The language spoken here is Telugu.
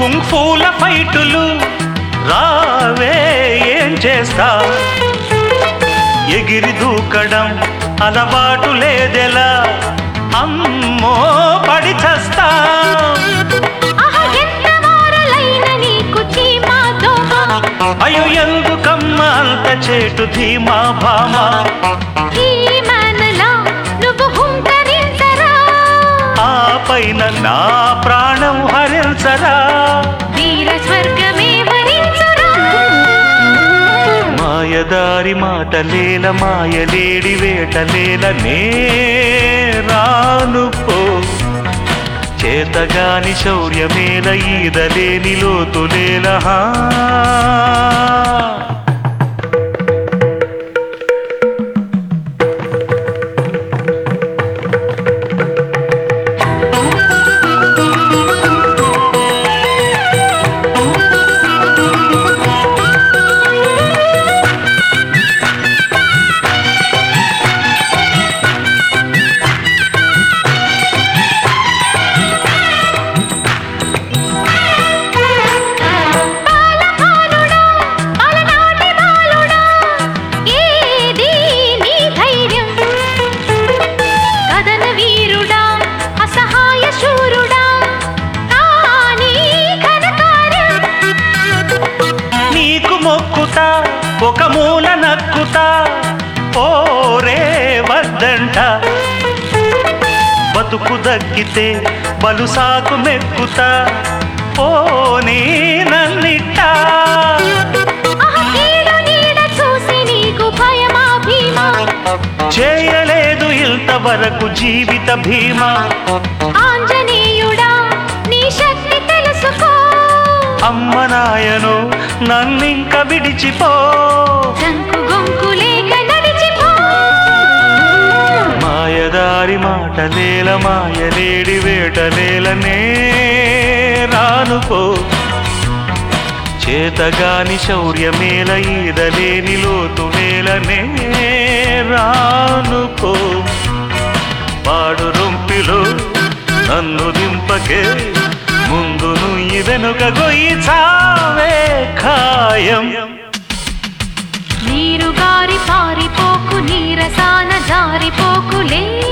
కుంఫూల ఫైటులు రావే ఏం చేస్తా ఎగిరి దూకడం అలవాటు లేదెలా అమ్మో పడి చస్తా ఆహా ఎంత మారలైన నీకు చీమా దోమ అయ్యో ఎందుకమ్మ అంత చేటు ధీమా భామా ఈ మనలా నువ్వు హుంకరించరా ఆ పైన నా ప్రాణం హరించరా వీర స్వర్గమే వరించురా మాయదారి మాటలేల మాయలేడి వేటలేల నే రాను పో చేతగాని శౌర్యమేల ఈదలేని లోతులేల హా బాలకానుడా, అలనాటి బాలుడా, ఏది నీ ధైర్యం? కదన వీరుడా, అసహాయ శూరుడా, కానీ ఘనకార్యం. నీకు మొక్కుతా ఒక మూల నక్కుతా ఓరే వద్దంట బతుకు దక్కితే బలు సాకు మెక్కుతా పోనీ నన్నిట్టా ఆహా, కీడు నీడ చూసి నీకు భయమా భీమా? చేయలేదు ఇంతవరకు జీవిత భీమా ఆంజనేయుడా, నీ శక్తి తెలుసుకో అమ్మ నాయను నన్నింక విడిచిపో జంకు గొంకు లేక నడిచిపో మాయదారి మాటలేల మాయలేడి వేటలేలనే రానుకో చేతగాని శౌర్యమేల ఈదలేని లోతు వేలనే రానుకో పాడు రొంపిలో నన్ను దింపకే ముందు నుయ్యి వెనుక గొయ్యి చావే ఖాయం నీరు గారి పారిపోకు నీరసాన జారిపోకులే